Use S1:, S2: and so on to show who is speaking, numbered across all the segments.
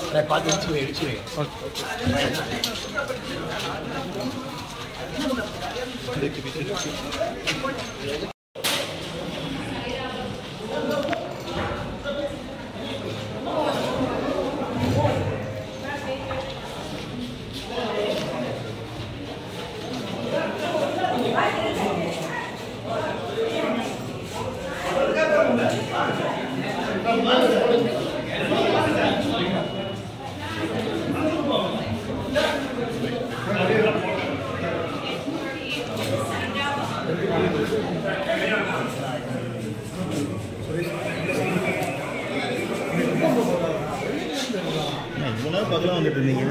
S1: பார்த்து இடிச்சு வை, இடிச்சு வை.
S2: இவ்வளோ நேரம் பக்கத்தில் வந்துட்டு இருந்தீங்க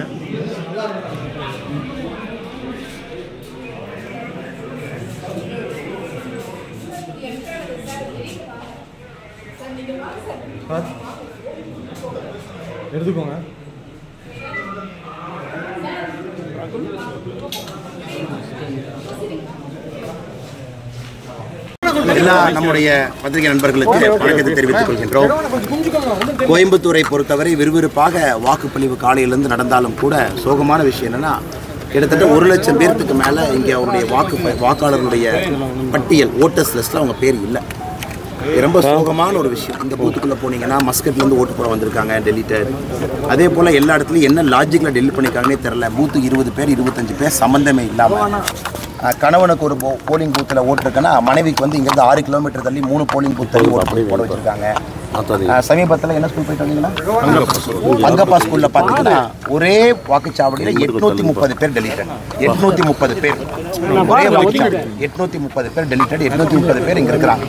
S3: எடுத்துக்கோங்க
S2: எல்லா நம்முடைய பத்திரிகை நண்பர்களுக்கு வணக்கத்தை தெரிவித்துக் கொள்கின்றோம் கோயம்புத்தூரை பொறுத்தவரை விறுவிறுப்பாக வாக்குப்பதிவு காலையிலிருந்து நடந்தாலும் கூட சோகமான விஷயம் என்னன்னா கிட்டத்தட்ட ஒரு லட்சம் பேர்த்துக்கு மேலே இங்கே அவருடைய வாக்கு ப- வாக்காளர்களுடைய பட்டியல் ஓட்டர்ஸ் லிஸ்ட்டில் அவங்க பேர் இல்லை இது ரொம்ப சோகமான ஒரு விஷயம் இந்த பூத்துக்குள்ளே போனீங்கன்னா மஸ்கட்லேருந்து ஓட்டு போட வந்திருக்காங்க டெலிட்டட் அதே போல் எல்லா இடத்துலையும் என்ன லாஜிக்கில் டெலிட் பண்ணியிருக்காங்கன்னே தெரில பூத்துக்கு இருபது பேர் இருபத்தஞ்சு பேர் சம்மந்தமே இல்லாமல் அஹ், கணவனுக்கு ஒரு போ போலிங் பூத்தில் ஓட்டிருக்கேன்னா மனைவிக்கு வந்து இங்கேருந்து ஆறு கிலோமீட்டர் தள்ளி மூணு போலிங் பூத் தள்ளி ஓட்டு போய் போட வச்சிருக்காங்க அஹ், சமீபத்தில் என்ன ஸ்கூல் போயிட்டு வந்தீங்கன்னா அங்கப்பா ஸ்கூலில் பார்த்தீங்கன்னா ஒரே வாக்குச்சாவடியில் எட்நூத்தி முப்பது பேர் டெலிட்டட் எட்நூத்தி முப்பது பேர் ஒரே வாக்குச்சாவடி எட்நூத்தி முப்பது பேர் டெலிட்டட் எட்நூத்தி முப்பது பேர் இங்கே இருக்கிறாங்க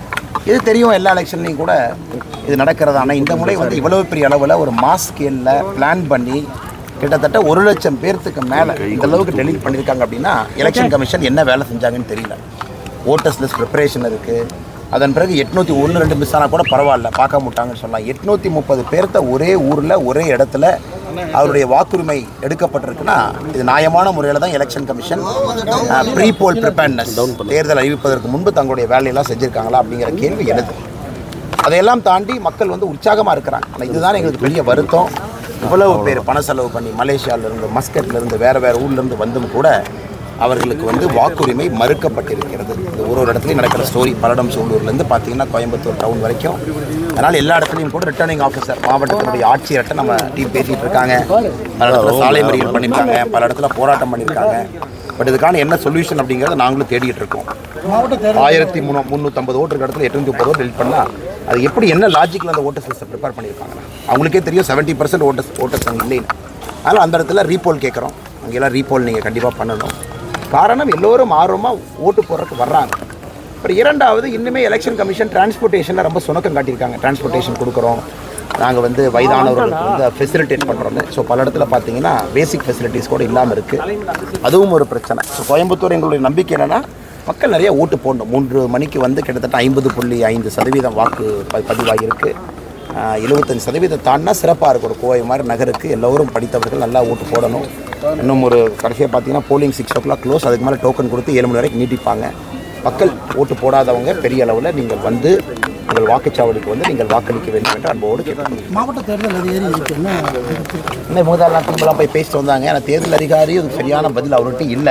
S2: இது தெரியும் எல்லா எலெக்ஷன்லையும் கூட இது நடக்கிறது ஆனால் இந்த முறை வந்து இவ்வளவு பெரிய அளவில் ஒரு மாஸ் ஸ்கேலில் பிளான் பண்ணி கிட்டத்தட்ட ஒரு லட்சம் பேர்த்துக்கு மேலே இந்த அளவுக்கு டெலிட் பண்ணியிருக்காங்க அப்படின்னா எலெக்ஷன் கமிஷன் என்ன வேலை செஞ்சாங்கன்னு தெரியல ஓட்டர்ஸ் லிஸ்ட் ப்ரிப்பரேஷன் இருக்குது அதன் பிறகு எட்நூற்றி ஒன்று ரெண்டு மிஸ் ஆனால் கூட பரவாயில்ல பார்க்க மாட்டாங்கன்னு சொல்லலாம் எட்நூற்றி முப்பது பேர்த்த ஒரே ஊரில் ஒரே இடத்துல அவருடைய வாக்குரிமை எடுக்கப்பட்டிருக்குன்னா இது நியாயமான முறையில் தான் election commission pre poll preparedness தேர்தல் அறிவிப்பதற்கு முன்பு தங்களுடைய வேலையெல்லாம் செஞ்சுருக்காங்களா அப்படிங்கிற கேள்வி எழுது அதையெல்லாம் தாண்டி மக்கள் வந்து உற்சாகமாக இருக்கிறாங்க ஆனால் இதுதான் எங்களுக்கு பெரிய வருத்தம் இவ்வளவு பேர் பண செலவு பண்ணி மலேசியாவிலிருந்து மஸ்கட்லேருந்து வேறு வேறு ஊர்லேருந்து வந்தும் கூட அவர்களுக்கு வந்து வாக்குரிமை மறுக்கப்பட்டிருக்கிறது இது ஒரு ஒரு இடத்துலையும் நடக்கிற ஸ்டோரி பல்லடம் சூலூர்லேருந்து பார்த்தீங்கன்னா கோயம்புத்தூர் டவுன் வரைக்கும் அதனால் எல்லா இடத்துலையும் கூட ரிட்டர்னிங் ஆஃபீஸர் மாவட்டத்தினுடைய ஆட்சியர்கிட்ட நம்ம டீம் பேசிகிட்டு இருக்காங்க பல இடத்துல சாலை மறியல் பண்ணியிருக்காங்க பல இடத்துல போராட்டம் பண்ணியிருக்காங்க பட் இதுக்கான என்ன சொல்யூஷன் அப்படிங்கிறத நாங்களும் தேடிட்டு இருக்கோம் ஆயிரத்தி முன்னூ முந்நூற்றம்பது ஓட்டு இருக்க இடத்துல எட்நூத்தி முப்பது ஓட்டு டெலிட் பண்ணால் அது எப்படி என்ன லாஜிக்கில் அந்த ஓட்டர்ஸ் லிஸ்ட்டை ப்ரிப்பேர் பண்ணியிருக்காங்க அவங்களுக்கே தெரியும் செவன்ட்டி பர்சன்ட் ஓட்டர்ஸ் ஓட்டர்ஸ் அங்கே இல்லைன்னு அதனால் அந்த இடத்துல ரீபோல் கேட்குறோம் அங்கெல்லாம் ரீபோல் நீங்கள் கண்டிப்பாக பண்ணணும் காரணம் எல்லோரும் ஆர்வமாக ஓட்டு போடுறதுக்கு வர்றாங்க அப்புறம் இரண்டாவது இன்னுமே எலெக்ஷன் கமிஷன் டிரான்ஸ்போர்ட்டேஷனில் ரொம்ப சுணக்கம் காட்டியிருக்காங்க டிரான்ஸ்போர்ட்டேஷன் கொடுக்குறோம் நாங்கள் வந்து வயதானவர்களுக்கு வந்து ஃபெசிலிட்டேட் பண்ணுறோம் ஸோ பல இடத்துல பார்த்தீங்கன்னா பேசிக் ஃபெசிலிட்டிஸ் கூட இல்லாமல் இருக்குது அதுவும் ஒரு பிரச்சனை ஸோ கோயம்புத்தூர் எங்களுடைய நம்பிக்கை என்னென்னா மக்கள் நிறைய ஓட்டு போடணும் மூன்று மணிக்கு வந்து கிட்டத்தட்ட ஐம்பது புள்ளி ஐந்து சதவீதம் வாக்கு ப- பதிவாகியிருக்கு எழுபத்தஞ்சு சதவீதம் தாண்டினா சிறப்பாக இருக்கும் ஒரு கோவை மாதிரி நகருக்கு எல்லோரும் படித்தவர்கள் நல்லா ஓட்டு போடணும் இன்னும் ஒரு கடைசியாக பார்த்தீங்கன்னா polling six o'clock close அதுக்கு மேலே டோக்கன் கொடுத்து ஏழு மணி வரைக்கும் நீட்டிப்பாங்க மக்கள் ஓட்டு போடாதவங்க பெரிய அளவில் நீங்கள் வந்து உங்கள் வாக்குச்சாவடிக்கு வந்து நீங்கள் வாக்களிக்க வேண்டும் என்று அன்போடு கேட்டுக்கொள்கிறேன்
S4: மாவட்ட தேர்தல் அதிகாரி இதுக்கு என்ன
S2: இன்னும் முதலாம் திரும்பலாம் போய் பேசிட்டு வந்தாங்க ஆனால் தேர்தல் அதிகாரி அதுக்கு சரியான பதில் அவர்கிட்ட இல்லை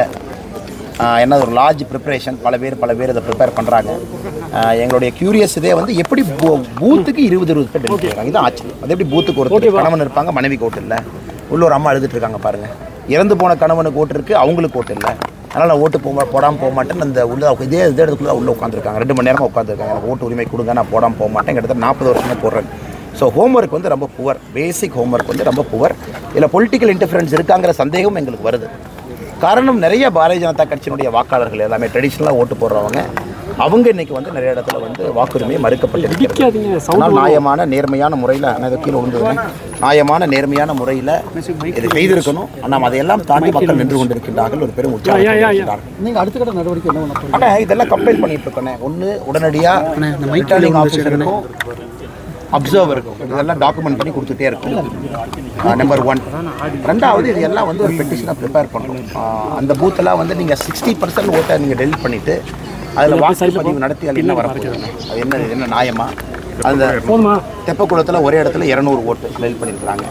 S2: ஆஹ் என்ன ஒரு லார்ஜ் ப்ரிப்பரேஷன் பல பேர் பல பேர் இதை ப்ரிப்பேர் பண்ணுறாங்க எங்களுடைய கியூரியஸ் இதே வந்து எப்படி பூ- பூத்துக்கு இருபது இருபது பேர் டெலிட் பண்ணுறாங்க இதுதான் ஆச்சரியம் அது எப்படி பூத்துக்கு ஒரு கணவன் இருப்பாங்க மனைவிக்கு ஓட்டு இல்லை உள்ள ஒரு அம்மா அழுதுட்டு இருக்காங்க பாருங்க இறந்து போன கணவனுக்கு ஓட்டு இருக்கு அவங்களுக்கு ஓட்டு இல்லை அதனால் நான் ஓட்டு போக போடாமல் போக மாட்டேன் அந்த உள்ள இதே இதே இடத்துக்குள்ள உள்ள உட்காந்துருக்காங்க ரெண்டு மணி நேரமாக உட்காந்துருக்காங்க எனக்கு ஓட்டு உரிமை கொடுங்க நான் போடாமல் போக மாட்டேன் கிட்டத்தட்ட நாற்பது வருஷமே போடுறேன் ஸோ ஹோம்ஒர்க் வந்து ரொம்ப புவர் பேசிக் ஹோம்ஒர்க் வந்து ரொம்ப புவர் இதில் பொலிட்டிக்கல் இன்டர்ஃபரன்ஸ் இருக்காங்கிற சந்தேகம் எங்களுக்கு வருது காரணம் நிறைய பாரதிய ஜனதா கட்சியினுடைய வாக்காளர்கள் எல்லாமே ட்ரெடிஷ்னலாக ஓட்டு போடுறவங்க அவங்க இன்னைக்கு வந்து நிறைய இடத்துல வந்து வாக்குரிமை மறுக்கப்பட்டிருக்கிறது அதனால் நியாயமான நேர்மையான முறையில் நான் கீழே விழுந்ததுங்க நியாயமான நேர்மையான முறையில் இதை செய்திருக்கணும் ஆனால் அதையெல்லாம் தாண்டி மக்கள் நின்று கொண்டிருக்கின்றார்கள் ஒரு பெரும் உற்சாகம்
S4: நீங்க அடுத்த கட்ட நடவடிக்கை என்ன பண்ண போறீங்க?
S2: ஆனால் இதெல்லாம் கம்பைல் பண்ணிட்டு இருக்கோண்ணே ஒன்று உடனடியாக ரிட்டர்னிங் ஆஃபீஸருக்கும் அப்சர்வருக்கும் இதெல்லாம் டாக்குமெண்ட் பண்ணி கொடுத்துட்டே இருக்கும் நம்பர் ஒன் ரெண்டாவது இது எல்லாம் வந்து ஒரு பெட்டிஷனாக ப்ரிப்பேர் பண்ணணும் ஆஹ் அந்த பூத்தெல்லாம் வந்து நீங்கள் சிக்ஸ்டி பர்சன்ட் ஓட்டை நீங்கள் டெலிட் பண்ணிவிட்டு அதில் வாக்குப்பதிவு நடத்தி அது என்ன வரப்போகுது அது என்ன இது என்ன நியாயமா அந்த தெப்பக்குளத்தில் ஒரே இடத்துல இரநூறு ஓட்டு டெலிட் பண்ணியிருக்கிறாங்க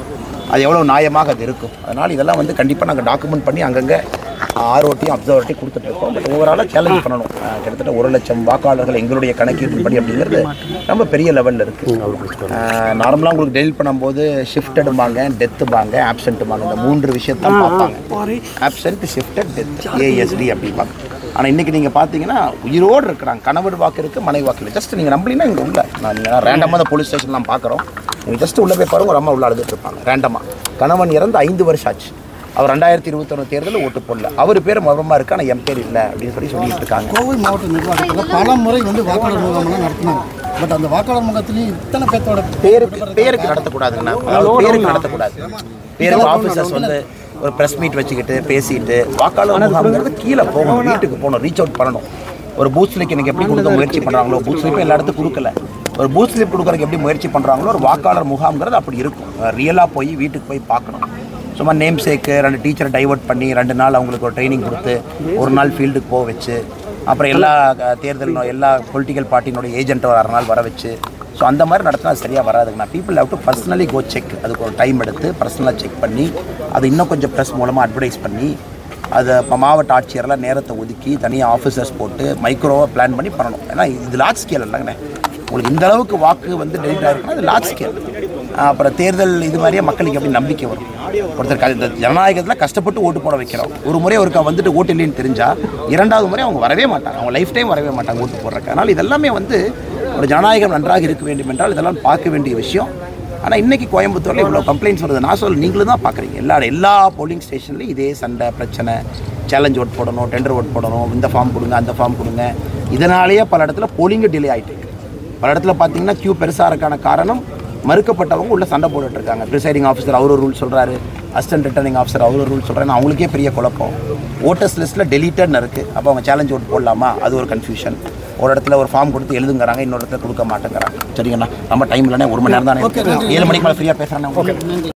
S2: அது எவ்வளோ நியாயமாக அது இருக்கும் அதனால் இதெல்லாம் வந்து கண்டிப்பாக நாங்கள் டாக்குமெண்ட் பண்ணி அங்கங்கே ஆர்ஓட்டி அப்சர்வர்ட்டி கொடுத்துட்ருக்கோம் பட் ஓவராலாக சேலஞ்ச் பண்ணணும் அஹ் கிட்டத்தட்ட ஒரு லட்சம் வாக்காளர்கள் எங்களுடைய கணக்கீட்டின்படி அப்படிங்கிறது ரொம்ப பெரிய லெவலில் இருக்குது நார்மலாக உங்களுக்கு டெலிட் பண்ணும்போது ஷிஃப்டடும்பாங்க டெத்துபாங்க ஆப்சண்ட்டுபாங்க இந்த மூன்று விஷயத்தான் பார்ப்பாங்க ஆப்சண்ட் ஷிஃப்டட் டெத் ஏஎஸ்டி அப்படிம்பாங்க ஆனால் இன்றைக்கி நீங்கள் பார்த்தீங்கன்னா உயிரோடு இருக்கிறாங்க கணவர் வாக்கு இருக்குது மனைவி வாக்கு இல்லை ஜஸ்ட் நீங்கள் நம்பலினா இங்கே உள்ள நான் ரேண்டமாக அந்த போலீஸ் ஸ்டேஷன்லாம் பார்க்குறோம் நீங்கள் ஜஸ்ட் உள்ளே போய் பாருங்க ஒரு அம்மா உள்ள அழுதுட்டு இருப்பாங்க ரேண்டமாக கணவன் இறந்து ஐந்து வருஷம் ஆச்சு அவர் ரெண்டாயிரத்தி இருபத்தொன்று தேர்தலில் ஓட்டு போடல அவர் பேர் மர்மமாக இருக்கு ஆனால் என் பேர் இல்லை அப்படின்னு சொல்லி சொல்லிட்டு இருக்காங்க
S4: கோவை மாவட்ட நிர்வாகத்தில் பல முறை வந்து வாக்காளர் முகாம்லாம் நடத்தினாங்க பட் அந்த வாக்காளர் முகத்திலையும் இத்தனை பேர்த்தோட
S2: பேருக்கு பேருக்கு நடத்தக்கூடாதுங்கண்ணா அதாவது பேருக்கு நடத்தக்கூடாது பேருக்கு ஆஃபீஸர்ஸ் வந்து ஒரு ப்ரெஸ் மீட் வச்சுக்கிட்டு பேசிட்டு வாக்காளர் முகாம்ங்கிறது கீழே போகணும் வீட்டுக்கு போகணும் ரீச் அவுட் பண்ணணும் ஒரு பூத் ஸ்லிப் எனக்கு எப்படி கொடுக்க முயற்சி பண்ணுறாங்களோ பூத் ஸ்லிப் எல்லா இடத்துக்கும் கொடுக்கல ஒரு பூத் ஸ்லிப் கொடுக்கறதுக்கு எப்படி முயற்சி பண்ணுறாங்களோ ஒரு வாக்காளர் முகாம்ங்கிறது அப்படி இருக்கும் ரியலாக போய் வீட்டுக்கு போய் பார்க்கணும் சும்மா நேம் சேக்கு ரெண்டு டீச்சரை டைவர்ட் பண்ணி ரெண்டு நாள் அவங்களுக்கு ஒரு ட்ரைனிங் கொடுத்து ஒரு நாள் ஃபீல்டுக்கு போக வச்சு அப்புறம் எல்லா அஹ், தேர்தல் எல்லா பொலிட்டிக்கல் பார்ட்டியினுடைய ஏஜென்ட்டை ஒரு அரை நாள் வர வச்சு ஸோ அந்த மாதிரி நடத்தினா அது சரியாக வராதுங்கண்ணா people have to personally go check அதுக்கு ஒரு டைம் எடுத்து பர்சனலாக செக் பண்ணி அது இன்னும் கொஞ்சம் ப்ரெஸ் மூலமாக அட்வர்டைஸ் பண்ணி அதை இப்போ மாவட்ட ஆட்சியரெல்லாம் நேரத்தை ஒதுக்கி தனியாக ஆஃபீஸர்ஸ் போட்டு மைக்ரோவாக பிளான் பண்ணி பண்ணணும் ஏன்னா இது லார்ஜ் ஸ்கேல் இல்லைங்கண்ணே உங்களுக்கு இந்த அளவுக்கு வாக்கு வந்து டெலிட் ஆகிருக்குன்னா அது லார்ஜ் ஸ்கேல் அப்புறம் தேர்தல் இது மாதிரியே மக்களுக்கு எப்படி நம்பிக்கை வரும் ஒருத்தர் க- இந்த ஜனநாயகத்தில் கஷ்டப்பட்டு ஓட்டு போட வைக்கிறோம் ஒரு முறை ஒருக்கா வந்துட்டு ஓட்டு இல்லைன்னு தெரிஞ்சால் இரண்டாவது முறை அவங்க வரவே மாட்டாங்க அவங்க லைஃப் டைம் வரவே மாட்டாங்க ஓட்டு போடுறதுக்கு அதனால் இதெல்லாமே வந்து ஒரு ஜனநாயகம் நன்றாக இருக்க வேண்டும் என்றால் இதெல்லாம் பார்க்க வேண்டிய விஷயம் ஆனால் இன்னைக்கு கோயம்புத்தூரில் இவ்வளோ கம்ப்ளைண்ட்ஸ் வருது நான் சொல்ல நீங்களும் தான் பார்க்குறீங்க எல்லா எல்லா போலிங் ஸ்டேஷன்லையும் இதே சண்டை பிரச்சனை சேலஞ்ச் ஓட் போடணும் டெண்டர் ஓட் போடணும் இந்த ஃபார்ம் கொடுங்க அந்த ஃபார்ம் கொடுங்க இதனாலேயே பல இடத்துல போலிங்கு டிலே ஆகிட்டு இருக்கு பல இடத்துல பார்த்தீங்கன்னா கியூ பெருசாக இருக்கான காரணம் மறுக்கப்பட்டவங்க உள்ள சண்டை போட்டுட்டு இருக்காங்க ப்ரிசைடிங் ஆஃபீஸர் அவர் ஒரு ரூல் சொல்கிறாரு அசிஸ்டன்ட் ரிட்டர்னிங் ஆஃபீஸர் அவர் ஒரு ரூல் சொல்கிறாரு அவங்களுக்கே பெரிய குழப்பம் ஓட்டர்ஸ் லிஸ்ட்டில் டெலீட்டட்னு இருக்குது அப்போ அவங்க சேலஞ்ச் ஓட் போடலாமா அது ஒரு கன்ஃபியூஷன் ஒரு இடத்துல ஒரு ஃபார்ம் கொடுத்து எழுதுங்கிறாங்க இன்னொரு இடத்துல கொடுக்க மாட்டேங்கிறாங்க சரிங்கண்ணா நம்ம டைம் இல்லைண்ணே ஒரு மணி நேரம் தானே ஏழு மணிக்கு மேலே ஃப்ரீயாக பேசுகிறேன்